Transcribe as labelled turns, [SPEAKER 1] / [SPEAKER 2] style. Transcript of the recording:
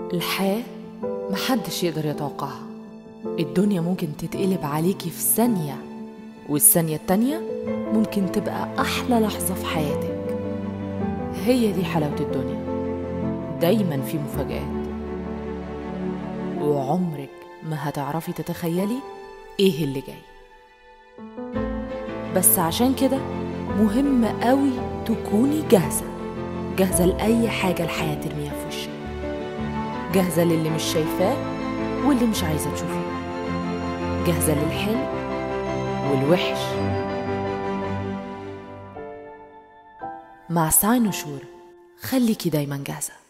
[SPEAKER 1] الحياة محدش يقدر يتوقعها الدنيا ممكن تتقلب عليكي في ثانية والثانية التانية ممكن تبقى أحلى لحظة في حياتك هي دي حلاوة الدنيا دايما في مفاجآت وعمرك ما هتعرفي تتخيلي ايه اللي جاي بس عشان كده مهم قوي تكوني جاهزة جاهزة لأي حاجة الحياة ترميها في وشك جاهزة للي مش شايفاه واللي مش عايزة تشوفيه جاهزة للحلو والوحش مع ساي نشور خليكي دايما جاهزه